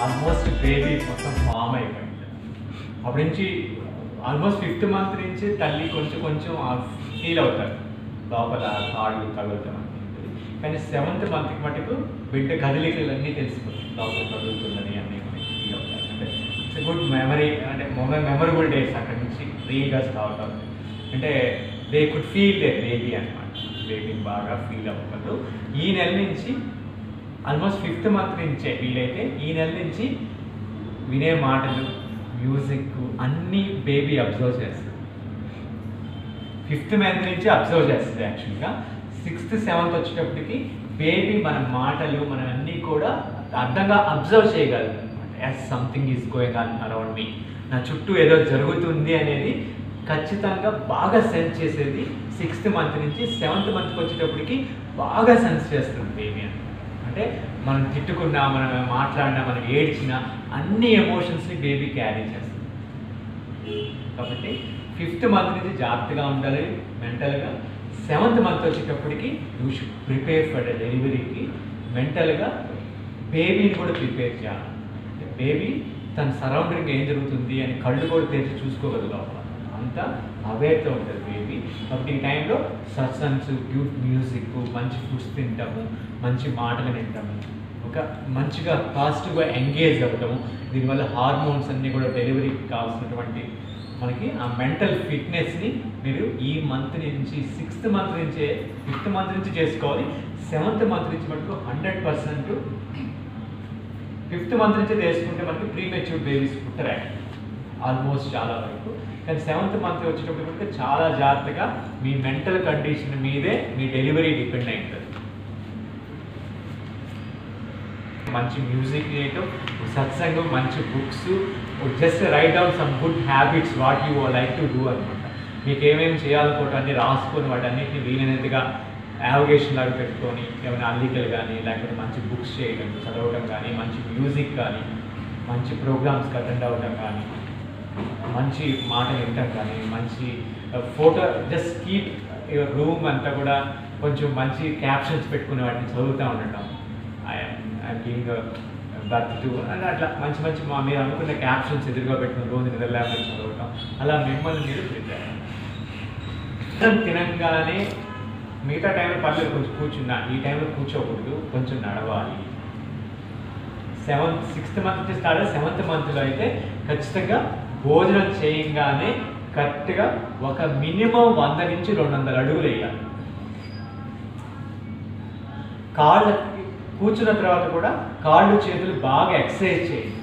Almost baby మొత్తం form అయిపోయింది అప్పటి నుంచి ఆల్మోస్ట్ ఫిఫ్త్ మంత్ నుంచి తల్లి కొంచెం కొంచెం ఫీల్ అవుతారు లోపల కాళ్ళు తగులుతాం అనేది కానీ సెవెంత్ మంత్కి మటుకు బిడ్డ కదలికలన్నీ తెలిసిపోతాయి లోపల కదులుతుందని అన్నీ ఫీల్ అవుతారు అంటే ఇట్స్ గుడ్ మెమరీ అంటే మెమరబుల్ డేస్ అక్కడి నుంచి ఫ్రీగా స్టార్ట్ అవుతుంది అంటే they could feel the baby అనమాట బేబీ బాగా ఫీల్ అవుతారు ఈ నెల నుంచి ఆల్మోస్ట్ ఫిఫ్త్ మంత్ నుంచే వీలైతే ఈ నెల నుంచి వినే మాటలు మ్యూజిక్ అన్నీ బేబీ అబ్జర్వ్ చేస్తుంది ఫిఫ్త్ మంత్ నుంచి అబ్జర్వ్ చేస్తుంది యాక్చువల్గా సిక్స్త్ సెవెంత్ వచ్చేటప్పటికి బేబీ మన మాటలు మన అన్నీ కూడా అర్థంగా అబ్జర్వ్ చేయగలదు అనమాట as something is going on around me నా చుట్టూ ఏదో జరుగుతుంది అనేది ఖచ్చితంగా బాగా సెన్స్ చేసేది సిక్స్త్ మంత్ నుంచి సెవెంత్ మంత్కి వచ్చేటప్పటికి బాగా సెన్స్ చేస్తుంది బేబీ అని అంటే మనం తిట్టుకున్నా మనం మాట్లాడినా మనం ఏడ్చినా అన్ని ఎమోషన్స్ని బేబీ క్యారీ చేస్తుంది కాబట్టి ఫిఫ్త్ మంత్ నుంచి జాగ్రత్తగా ఉండాలి మెంటల్గా సెవెంత్ మంత్ వచ్చేటప్పటికి you should prepare for the డెలివరీకి మెంటల్గా బేబీని కూడా ప్రిపేర్ చేయాలి బేబీ తన సరౌండింగ్ ఏం జరుగుతుంది అని కళ్ళు కూడా తెరిచి చూసుకోగలదు లోపల అంతా అవేర్తో ఉంటుంది బేబీ కాబట్టి ఈ టైంలో సత్సంగ్స్ క్యూట్ మ్యూజిక్ మంచి ఫుడ్స్ తింటాము మంచి మాటలు వింటాము ఒక మంచిగా పాజిటివ్గా ఎంగేజ్ అవ్వటము దీనివల్ల హార్మోన్స్ అన్నీ కూడా డెలివరీకి కావాల్సినటువంటి మనకి ఆ మెంటల్ ఫిట్నెస్ని మీరు ఈ మంత్ నుంచి సిక్స్త్ మంత్ నుంచే ఫిఫ్త్ మంత్ నుంచి చేసుకోవాలి సెవెంత్ మంత్ నుంచి మటుకు హండ్రెడ్ పర్సెంట్ ఫిఫ్త్ మంత్ నుంచి చేసుకుంటే మనకి ప్రీ మెచ్యూర్ బేబీస్ పుట్టరా ఆల్మోస్ట్ చాలా వరకు కానీ సెవెంత్ మంత్ వచ్చేటప్పుడు కనుక చాలా జాగ్రత్తగా మీ మెంటల్ కండిషన్ మీదే మీ డెలివరీ డిపెండ్ అయి ఉంటుంది మంచి మ్యూజిక్ చేయటం సత్సంగం మంచి books just write down some good habits what you like to do అనమాట మీకు ఏమేమి చేయాలనుకుంటే అన్ని రాసుకొని వాటన్నిటిని వీలైనంతగా యావగేషన్ లాగా పెట్టుకొని ఏమైనా అల్లికలు కానీ లేకపోతే మంచి బుక్స్ చేయడం చదవడం కానీ మంచి మ్యూజిక్ కానీ మంచి ప్రోగ్రామ్స్కి అటెండ్ అవ్వడం కానీ మంచి మాటలు వినటం కానీ మంచి ఫోటో జస్ట్ కీప్ రూమ్ అంతా కూడా కొంచెం మంచి క్యాప్షన్స్ పెట్టుకునే వాటిని చదువుతూ ఉండటం ఐఎమ్ గివింగ్ బర్త్ టు అని అట్లా మంచి మంచి మా మీరు అనుకున్న క్యాప్షన్స్ ఎదురుగా పెట్టుకుని రోజు నిద్రలేమని చదవటం అలా మిమ్మల్ని మీరు ప్రిపేర్ అన్నం తినంగానే మిగతా టైంలో పర్లేదు కొంచెం కూర్చున్నా ఈ టైంలో కూర్చోకూడదు కొంచెం నడవాలి సెవెంత్ సిక్స్త్ మంత్ నుంచి స్టార్ట్ సెవెంత్ మంత్లో అయితే ఖచ్చితంగా భోజనం చేయంగానే కరెక్ట్గా ఒక మినిమం వంద నుంచి రెండు వందల అడుగులు వేయాలి కాళ్ళ కూర్చున్న తర్వాత కూడా కాళ్ళు చేతులు బాగా ఎక్సర్సైజ్ చేయండి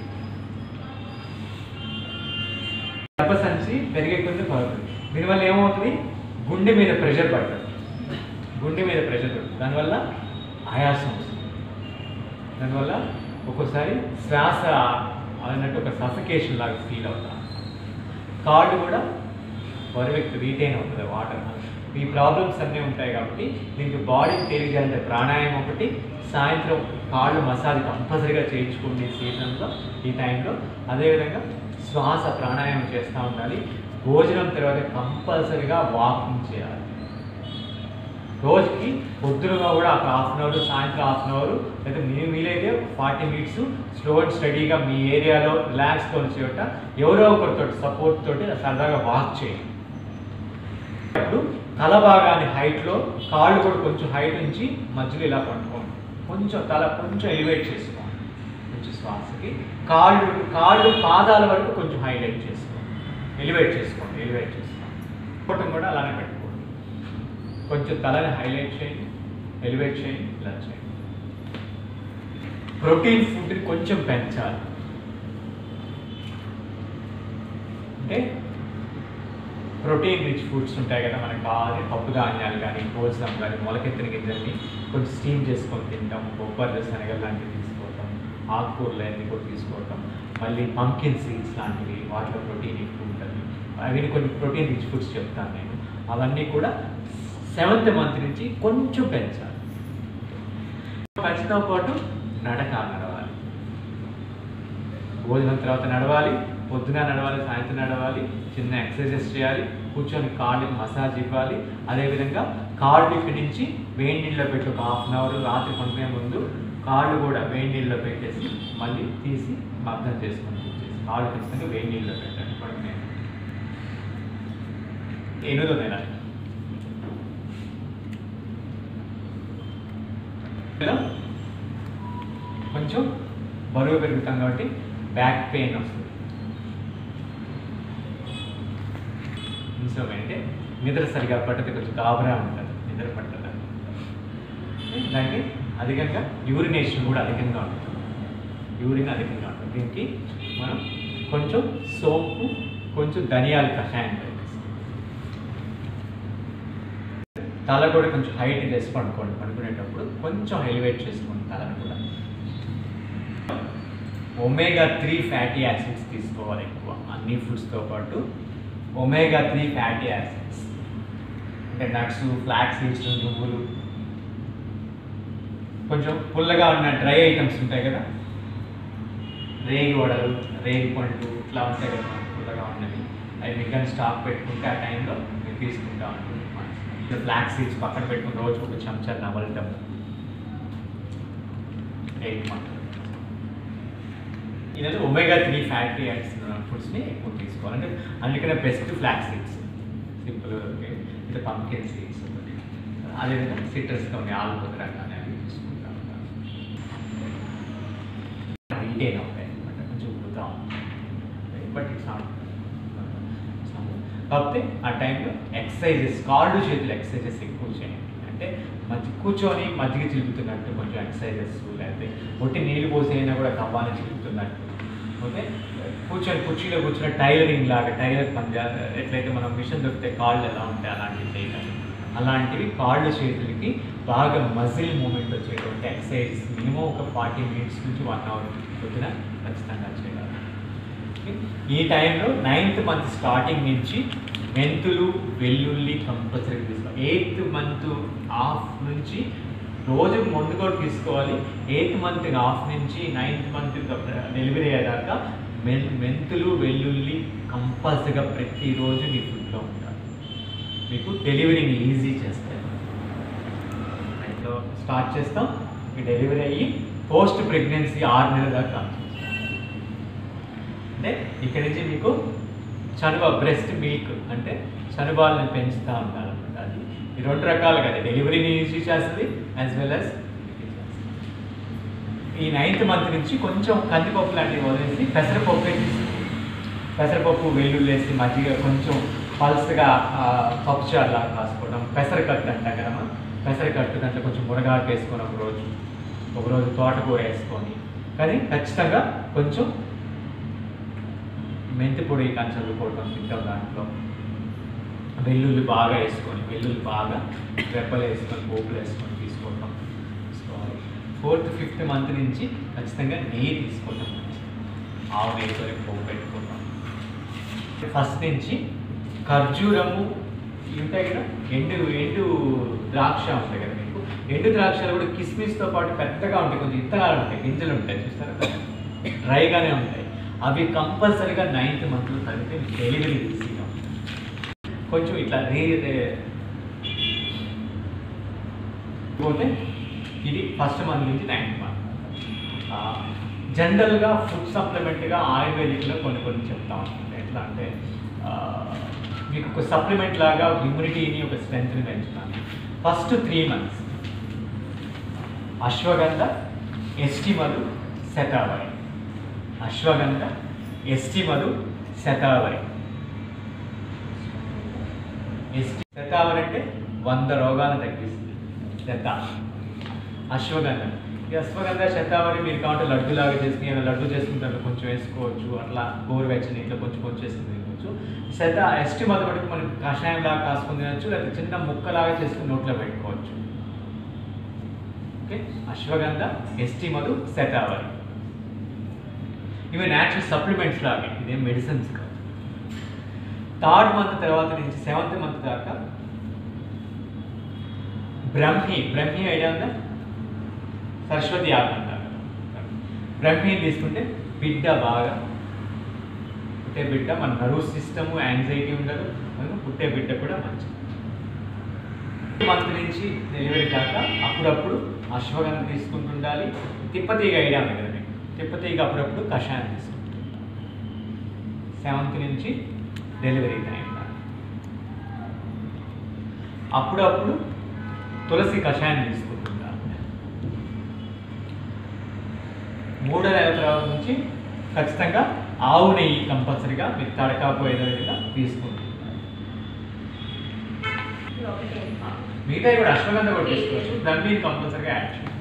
గర్భసంచి పెరిగే కొద్ది పడుతుంది దీనివల్ల ఏమవుతుంది గుండె మీద ప్రెషర్ పడుతుంది గుండె మీద ప్రెషర్ పడుతుంది దానివల్ల ఆయాసం వస్తుంది దానివల్ల ఒక్కోసారి శ్వాస అన్నట్టు ఒక సఫికేషన్ లాగా ఫీల్ అవుతాం కాళ్ళు కూడా బరువెక్కి రీటైన్ అవుతుంది వాటర్ ఈ ప్రాబ్లమ్స్ అన్నీ ఉంటాయి కాబట్టి దీనికి బాడీ తెలియజేయాలంటే ప్రాణాయామం ఒకటి సాయంత్రం కాళ్ళు మసాజ్ కంపల్సరీగా చేయించుకోండి ఈ సీజన్లో ఈ టైంలో అదేవిధంగా శ్వాస ప్రాణాయామం చేస్తూ ఉండాలి భోజనం తర్వాత కంపల్సరీగా వాకింగ్ చేయాలి రోజుకి పొద్దునగా కూడా ఒక హాఫ్ అన్ అవర్ సాయంత్రం హాఫ్ అన్ అవర్ లేదా మీ వీలైతే ఫార్టీ మినిట్స్ స్లో అండ్ స్టడీగా మీ ఏరియాలో రిలాక్స్తో చోట ఎవరో ఒకరితో సపోర్ట్ తోటి సరదాగా వాక్ చేయండి ఇప్పుడు తల భాగాన్ని హైట్లో కాళ్ళు కూడా కొంచెం హైట్ నుంచి మధ్యలో ఇలా పట్టుకోండి కొంచెం తల కొంచెం ఎలివేట్ చేసుకోండి కొంచెం శ్వాసకి కాళ్ళు కాళ్ళు పాదాల వరకు కొంచెం హైలైట్ చేసుకోండి ఎలివేట్ చేసుకోండి ఎలివేట్ చేసుకోండి ఫోటో కూడా అలానే పెట్టుకోండి కొంచెం తలని హైలైట్ చేయండి ఎలివేట్ చేయండి ఇలా చేయండి ప్రోటీన్ ఫుడ్ని కొంచెం పెంచాలి అంటే ప్రోటీన్ రిచ్ ఫుడ్స్ ఉంటాయి కదా మనకు కావాలి పప్పు ధాన్యాలు కానీ భోజనం కానీ మొలకెత్తిన గింజల్ని కొంచెం స్టీమ్ చేసుకొని తింటాం బొబ్బర్లు శనగలు లాంటివి తీసుకోవటం ఆకుకూరలు అన్నీ కూడా తీసుకోవటం మళ్ళీ పంకిన్ సీడ్స్ లాంటివి వాటిలో ప్రోటీన్ ఎక్కువ ఉంటుంది అవి కొన్ని ప్రోటీన్ రిచ్ ఫుడ్స్ చెప్తాను నేను అవన్నీ కూడా సెవెంత్ మంత్ నుంచి కొంచెం పెంచాలి పెంచడంతో పాటు నడక నడవాలి భోజనం తర్వాత నడవాలి పొద్దున నడవాలి సాయంత్రం నడవాలి చిన్న ఎక్సర్సైజెస్ చేయాలి కూర్చొని కాళ్ళకి మసాజ్ ఇవ్వాలి అదేవిధంగా కాళ్ళు ఇక్కడి నుంచి వేడి నీళ్ళలో పెట్టి ఒక హాఫ్ అన్ అవర్ రాత్రి పడుకునే ముందు కాళ్ళు కూడా వేడి నీళ్ళలో పెట్టేసి మళ్ళీ తీసి మగ్నం చేసుకొని చేసి కాళ్ళు ఖచ్చితంగా వేడి నీళ్ళలో పెట్టండి ఇప్పుడు నేను ఎనిమిదో నెల ఇలా కొంచెం బరువు పెరుగుతాం కాబట్టి బ్యాక్ పెయిన్ వస్తుంది నిజమే అంటే నిద్ర సరిగా పట్టదు కొంచెం గాబరా ఉంటుంది నిద్ర పట్టదు దానికి అధికంగా యూరినేషన్ కూడా అధికంగా ఉంటుంది యూరిన్ అధికంగా ఉంటుంది దీనికి మనం కొంచెం సోపు కొంచెం ధనియాల కషాయం వేస్తాం. తల కూడా కొంచెం హైట్ చేసి పడుకోండి పడుకునేటప్పుడు కొంచెం ఎలివేట్ చేసుకోండి తలను కూడా ఒమేగా త్రీ ఫ్యాటీ యాసిడ్స్ తీసుకోవాలి ఎక్కువ అన్ని ఫుడ్స్తో పాటు ఒమేగా త్రీ ఫ్యాటీ యాసిడ్స్ అంటే నట్స్ ఫ్లాక్స్ సీడ్స్ నువ్వులు కొంచెం పుల్లగా ఉన్న డ్రై ఐటమ్స్ ఉంటాయి కదా రేగి వడలు రేగి పండ్లు ఇట్లా ఉంటాయి కదా పుల్లగా ఉన్నవి అవి మీకు కానీ స్టాక్ పెట్టుకుంటే ఆ టైంలో మీరు తీసుకుంటా ఉంటుంది ఇప్పుడు ఫ్లాక్స్ సీడ్స్ పక్కన పెట్టుకుని రోజు ఒక చెంచా నవలటం రేగి పండ్లు ఇదంటే ఒమేగా త్రీ ఫ్యాటీ యాసిడ్స్ ఫుడ్స్ని ఎక్కువ తీసుకోవాలి అంటే అందుకనే బెస్ట్ ఫ్లాక్స్ సీడ్స్ సింపుల్ అంటే పంకిన్ సీడ్స్ ఒకటి అదేవిధంగా సిట్రస్గా ఉన్నాయి ఆలు రకాలు అవి తీసుకుంటా ఉంటాను రీటైన్ అవుతాయి అనమాట కొంచెం ఉడుతా ఉంటాయి బట్ ఇట్స్ నాట్ కాకపోతే ఆ టైంలో ఎక్సర్సైజెస్ కాళ్ళు చేతులు ఎక్సర్సైజెస్ ఎక్కువ చేయండి అంటే మంచి కూర్చొని మజ్జిగ చిలుపుతున్నట్టు కొంచెం ఎక్సర్సైజెస్ లేకపోతే ఒట్టి నీళ్ళు పోసి అయినా కూడా కవ్వాలని చిలుపుతున్నట్టు ఓకే కూర్చొని కుర్చీలో కూర్చొని టైలరింగ్ లాగా టైలర్ పని చే- ఎట్లయితే మనం మిషన్ దొరికితే కాళ్ళు ఎలా ఉంటాయి అలాంటివి చేయాలి అలాంటివి కాళ్ళు చేతులకి బాగా మజిల్ మూమెంట్ వచ్చేటువంటి ఎక్సర్సైజ్ మినిమం ఒక ఫార్టీ మినిట్స్ నుంచి వన్ అవర్ పొద్దున ఖచ్చితంగా చేయాలి ఈ టైంలో నైన్త్ మంత్ స్టార్టింగ్ నుంచి మెంతులు వెల్లుల్లి కంపల్సరీ తీసుకోవాలి ఎయిత్ మంత్ ఆఫ్ నుంచి రోజు ముందు కూడా తీసుకోవాలి ఎయిత్ మంత్ ఆఫ్ నుంచి నైన్త్ మంత్ డెలివరీ అయ్యేదాకా మెన్ మెంతులు వెల్లుల్లి కంపల్సరీగా ప్రతిరోజు మీ ఫుడ్లో ఉండాలి మీకు డెలివరీని ఈజీ చేస్తాయి ఇంట్లో స్టార్ట్ చేస్తాం మీ డెలివరీ అయ్యి పోస్ట్ ప్రెగ్నెన్సీ ఆరు నెలల దాకా అంటే ఇక్కడి నుంచి మీకు చనువ బ్రెస్ట్ మిల్క్ అంటే చనుబాలను పెంచుతూ ఉంటారు అనమాట అది ఈ రెండు రకాలుగా అది డెలివరీని ఈజీ చేస్తుంది యాజ్ వెల్ యాజ్ ఈ నైన్త్ మంత్ నుంచి కొంచెం కందిపప్పు లాంటివి వదిలేసి పెసరపప్పు పెసరపప్పు వెల్లుల్లి వేసి మజ్జిగ కొంచెం పల్స్గా పప్పుచారులా కాసుకోవడం పెసరకట్టు అంటాం కదా మనం. పెసరకట్టు దాంట్లో కొంచెం మునగాకు వేసుకొని ఒక రోజు ఒక రోజు తోటకూర వేసుకొని కానీ ఖచ్చితంగా కొంచెం మెంతి పొడి కానీ చల్లుకోవడం తింటాం దాంట్లో వెల్లుల్లి బాగా వేసుకొని వెల్లుల్లి బాగా రెప్పలు వేసుకొని పోపులు వేసుకొని తీసుకోవటం తీసుకోవాలి ఫోర్త్ ఫిఫ్త్ మంత్ నుంచి ఖచ్చితంగా నెయ్యి తీసుకోవటం ఆవు నెయ్యితో పోపు పెట్టుకోవటం ఫస్ట్ నుంచి ఖర్జూరము ఇవి ఉంటాయి కదా ఎండు ఎండు ద్రాక్ష ఉంటాయి కదా మీకు ఎండు ద్రాక్షలు కూడా కిస్మిస్తో పాటు పెద్దగా ఉంటాయి కొంచెం ఇత్తనాలు ఉంటాయి గింజలు ఉంటాయి చూస్తారా డ్రైగానే ఉంటాయి అవి కంపల్సరీగా నైన్త్ మంత్లో కలిపితే డెలివరీ ఈజీగా ఉంటుంది కొంచెం ఇట్లా రే రే- పోతే ఇది ఫస్ట్ మంత్ నుంచి నైన్త్ మంత్ జనరల్గా ఫుడ్ సప్లిమెంట్గా ఆయుర్వేదిక్లో కొన్ని కొన్ని చెప్తా ఉంటుంది ఎట్లా అంటే ఆ, మీకు ఒక సప్లిమెంట్ లాగా ఇమ్యూనిటీని ఒక స్ట్రెంత్ని పెంచుతాను ఫస్ట్ త్రీ మంత్స్ అశ్వగంధ ఎస్టిమలు శతావరి అశ్వగంధ ఎస్టిమలు శతావరి ఎస్టి శతావరి అంటే వంద రోగాలను తగ్గిస్తుంది శత అశ్వగంధ ఈ అశ్వగంధ శతావరి మీరు కావాలంటే లడ్డులాగా చేసుకుని ఏమైనా లడ్డు చేసుకుంటారు కొంచెం వేసుకోవచ్చు అట్లా గోరువెచ్చని ఇట్లా కొంచెం కొంచెం వేసుకుని తినవచ్చు శత ఎస్టి మొదటి మనం కషాయం లాగా కాసుకుని తినచ్చు లేకపోతే చిన్న ముక్కలాగా చేసుకుని నోట్లో పెట్టుకోవచ్చు ఓకే అశ్వగంధ ఎస్టి మధు శతావరి ఇవి న్యాచురల్ సప్లిమెంట్స్ లాగే ఇదేం మెడిసిన్స్ కాదు థర్డ్ మంత్ తర్వాత నుంచి సెవెంత్ మంత్ దాకా బ్రహ్మి బ్రహ్మి ఐడియా ఉందా సరస్వతి ఆకు అంటారు బ్రహ్మి తీసుకుంటే బిడ్డ బాగా పుట్టే బిడ్డ మన నర్వ్ సిస్టమ్ యాంగ్జైటీ ఉండదు మనకు పుట్టే బిడ్డ కూడా మంచిది మంత్ నుంచి డెలివరీ దాకా అప్పుడప్పుడు అశ్వగంధ తీసుకుంటుండాలి తిప్పతీగ ఐడియా ఉంది కదా మీకు తిప్పతీగ అప్పుడప్పుడు కషాయం తీసుకుంటుండాలి సెవెంత్ నుంచి డెలివరీ టైం దాకా అప్పుడప్పుడు తులసి కషాయం తీసుకుంటుండాలి మూడో నెల తర్వాత నుంచి ఖచ్చితంగా ఆవు నెయ్యి కంపల్సరిగా మీరు తడకాపోయేదో విధంగా తీసుకుంటున్నారు మిగతా కూడా అశ్వగంధ కూడా తీసుకోవచ్చు దాన్ని మీరు కంపల్సరీగా యాడ్ చేయండి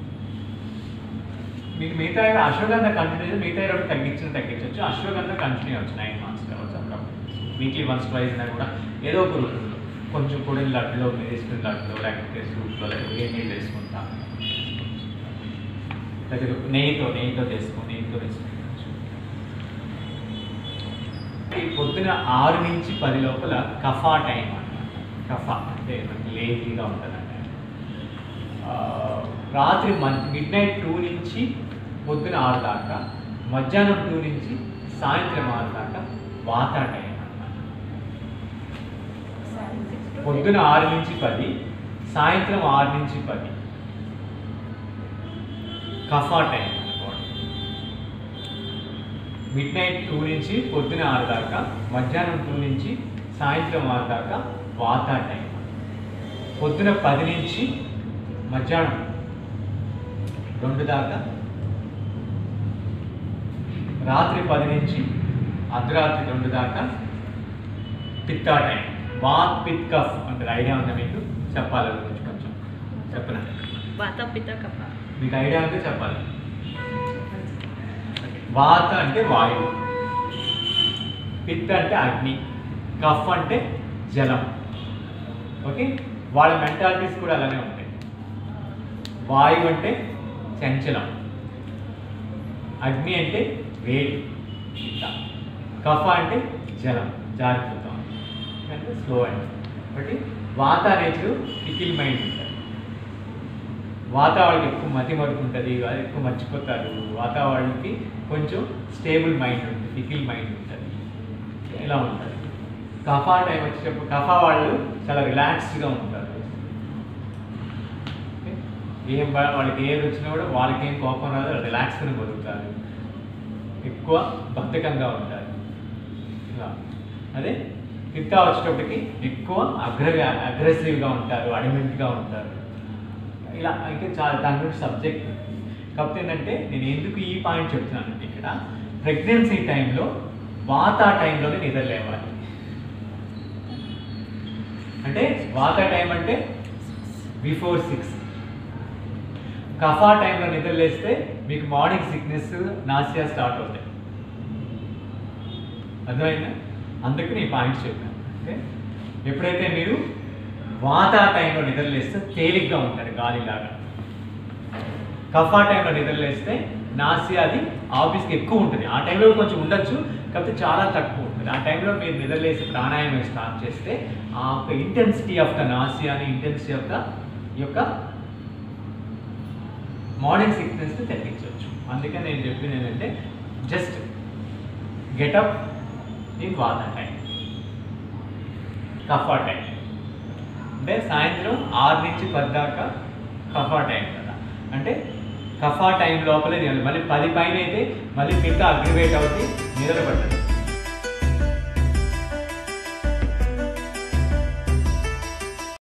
మీకు మిగతా అశ్వగంధ కంటిన్యూ మిగతా రెండు తగ్గించిన తగ్గించవచ్చు అశ్వగంధ కంటిన్యూ అవచ్చు నైన్ మంత్స్ కావచ్చు అప్పుడప్పుడు వీక్లీ వన్స్ ట్వైస్ అయినా కూడా ఏదో ఒక రూపంలో కొంచెం కూడా లడ్డులో మీరు వేసుకున్న లడ్డులో లేకపోతే సూప్లో లేకపోతే ఏ నీళ్ళు వేసుకుంటాం లేకపోతే నెయ్యితో నెయ్యితో వేసుకొని నెయ్యితో వేసుకోవచ్చు ఈ పొద్దున ఆరు నుంచి పది లోపల కఫా టైం అన్నమాట కఫా అంటే మనకి లేజీగా ఉంటుందండి ఆ, రాత్రి మిడ్ నైట్ టూ నుంచి పొద్దున ఆరు దాకా మధ్యాహ్నం టూ నుంచి సాయంత్రం ఆరు దాకా వాత టైం అన్నమాట పొద్దున ఆరు నుంచి పది సాయంత్రం ఆరు నుంచి పది కఫా టైం అనుకోండి మిడ్ నైట్ టూ నుంచి పొద్దున ఆరు దాకా మధ్యాహ్నం టూ నుంచి సాయంత్రం ఆరు దాకా వాత టైం పొద్దున పది నుంచి మధ్యాహ్నం రెండు దాకా రాత్రి పది నుంచి అర్ధరాత్రి రెండు దాకా పిత్తా టైం వాత్ పిత్ కఫ్ అంటే ఐడియా ఉందా మీకు చెప్పాలి దాని గురించి కొంచెం చెప్పనా వాత పిత కఫ మీకు ఐడియా ఉంటే చెప్పాలి వాత అంటే వాయువు పిత్ అంటే అగ్ని కఫ్ అంటే జలం ఓకే వాళ్ళ మెంటాలిటీస్ కూడా అలానే ఉంటాయి వాయువు అంటే చంచలం అగ్ని అంటే వేడి పిత్త కఫ అంటే జలం జారిపోతాం అంటే స్లో అండ్ కాబట్టి వాత అనేది ఫికిల్ మైండ్ ఉంటుంది వాతావరణం ఎక్కువ మతి మరుపు ఉంటుంది వాళ్ళు ఎక్కువ మర్చిపోతారు వాతావరణానికి కొంచెం స్టేబుల్ మైండ్ ఉంటుంది ఫికిల్ మైండ్ ఉంటుంది ఇలా ఉంటుంది కఫా టైం వచ్చేటప్పుడు కఫా వాళ్ళు చాలా రిలాక్స్డ్గా ఉంటారు ఓకే? ఏం బా- వాళ్ళకి ఏది వచ్చినా కూడా వాళ్ళకి ఏం కోపం రాదు రిలాక్స్గా బతుకుతారు ఎక్కువ బద్ధకంగా ఉంటారు ఇలా అదే పిత్త వచ్చేటప్పటికి ఎక్కువ అగ్ర అగ్రెసివ్గా ఉంటారు అడిమెంట్గా ఉంటారు ఇలా అయితే చాలా దాని గురించి సబ్జెక్ట్ కాకపోతే ఏంటంటే నేను ఎందుకు ఈ పాయింట్ చెప్తున్నానంటే ఇక్కడ ప్రెగ్నెన్సీ టైంలో వాత టైంలోనే నిద్ర లేవాలి అంటే వాత టైం అంటే బిఫోర్ సిక్స్ కఫా టైంలో నిద్ర లేస్తే మీకు మార్నింగ్ సిక్నెస్ నాసియా స్టార్ట్ అవుతాయి అర్థమైందా అందుకని ఈ పాయింట్స్ చెప్పాను ఓకే ఎప్పుడైతే మీరు వాత టైంలో నిద్రలేస్తే తేలిగ్గా ఉంటారు గాలిలాగా కఫా టైంలో నిద్రలేస్తే నాసియా అది ఆఫీస్కి ఎక్కువ ఉంటుంది ఆ టైంలో కొంచెం ఉండొచ్చు కాకపోతే చాలా తక్కువ ఉంటుంది ఆ టైంలో మీరు నిద్రలేసి ప్రాణాయామం స్టార్ట్ చేస్తే ఆ యొక్క ఇంటెన్సిటీ ఆఫ్ ద నాసియాని ఇంటెన్సిటీ ఆఫ్ ద యొక్క మార్నింగ్ సిక్నెస్ని తగ్గించవచ్చు అందుకని నేను చెప్పింది ఏంటంటే just get up in vata time kapha time అంటే సాయంత్రం ఆరు నుంచి పది దాకా కఫా టైం కదా అంటే కఫా టైం లోపలే తినాలి మళ్ళీ పది పైన అయితే మళ్ళీ పిత్త అగ్రివేట్ అవుతుంది నిద్ర పట్టదు